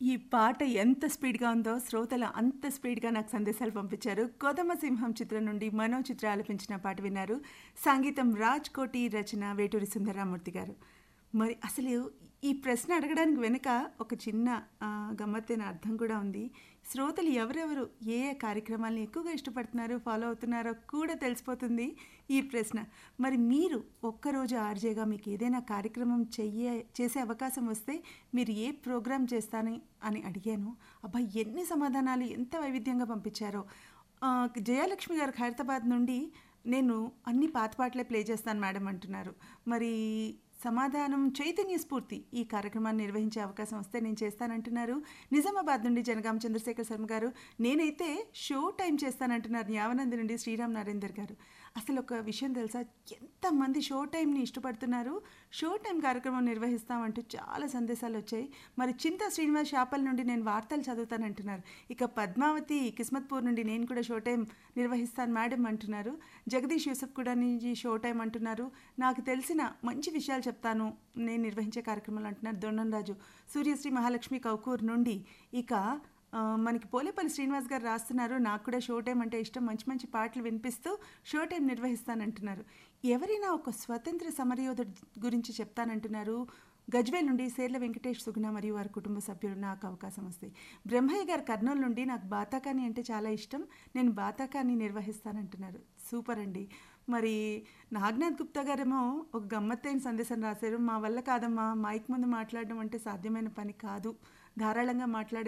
ఈ పాట ఎంత స్పీడ్‌గా ఉందో శ్రోతలు అంత స్పీడ్‌గా నాకు సందేశాలు పంపించారు. 'కొదమ సింహం' చిత్రం నుండి మనో చిత్ర ఆలపించిన పాట విన్నారు. సంగీతం రాజ్ కోటి, రచన వేటూరి సుందరరామూర్తి గారు. మరి అసలు ఈ ప్రశ్న అడగడానికి వెనుక ఒక చిన్న ఆహ్, గమ్మత్తైన అర్థం కూడా ఉంది. శ్రోతలు ఎవరెవరు ఏ ఏ కార్యక్రమాలను ఎక్కువగా ఇష్టపడుతున్నారో, ఫాలో అవుతున్నారో కూడా తెలిసిపోతుంది ఈ ప్రశ్న. మరి మీరు ఒక్కరోజు ఆర్‌జేగా మీకు ఏదైనా కార్యక్రమం చెయ్యే చేసే అవకాశం వస్తే మీరు ఏ ప్రోగ్రామ్ చేస్తాను అని అడిగాను. అబ్బా! ఎన్ని సమాధానాలు ఎంత వైవిధ్యంగా పంపించారో. ఆహ్, జయలక్ష్మి గారు ఖైరతాబాద్ నుండి నేను అన్ని పాత పాటలే ప్లే చేస్తాను మేడం అంటున్నారు. మరి సమాధానం చైతన్య స్ఫూర్తి ఈ కార్యక్రమాన్ని నిర్వహించే అవకాశం వస్తే నేను చేస్తానంటున్నారు. నిజామాబాద్ నుండి జనగామ చంద్రశేఖర్ శర్మ గారు నేనైతే షో టైమ్ చేస్తానంటున్నారు. యావనంది నుండి శ్రీరామ్ నరేందర్ గారు. అసలు ఒక విషయం తెలుసా? ఎంతమంది షో టైమ్‌ని ఇష్టపడుతున్నారు. షో టైమ్ కార్యక్రమం నిర్వహిస్తామంటూ చాలా సందేశాలు వచ్చాయి. మరి చింతా శ్రీనివాస్ శాపల్ నుండి నేను వార్తలు చదువుతానంటున్నారు. ఇక పద్మావతి కిస్మత్‌పూర్ నుండి నేను కూడా షో టైమ్ నిర్వహిస్తాను మేడం అంటున్నారు. జగదీష్ యూసఫ్ కూడా నుంచి షో టైమ్ అంటున్నారు. నాకు తెలిసిన మంచి విషయాలు చెప్తాను నేను నిర్వహించే కార్యక్రమాలు అంటున్నారు. దొన్నంరాజు. సూర్యశ్రీ మహాలక్ష్మి కౌకూర్ నుండి ఇక ఆహ్, మనకి పోలేపల్లి శ్రీనివాస్ గారు రాస్తున్నారు. నాకు కూడా షో టైమ్ అంటే ఇష్టం. మంచి మంచి పాటలు వినిపిస్తూ షో టైమ్ నిర్వహిస్తానంటున్నారు. ఎవరైనా ఒక స్వతంత్ర సమరయోధుడి గురించి చెప్తానంటున్నారు. గజ్వేల్ నుండి సేర్ల వెంకటేష్ సుగుణ మరియు వారి కుటుంబ సభ్యులు నాకు అవకాశం వస్తే. బ్రహ్మయ్య గారు కర్నూలు నుండి నాకు బాతాకాని అంటే చాలా ఇష్టం. నేను బాతాకాని నిర్వహిస్తానంటున్నారు. సూపర్ అండి. మరి నాగనాథ్ గుప్తా గారేమో ఒక గమ్మత్తైన సందేశం రాశారు. మా వల్ల కాదమ్మా మైక్ ముందు మాట్లాడడం అంటే సాధ్యమైన పని కాదు. ధారాళంగా మాట్లాడే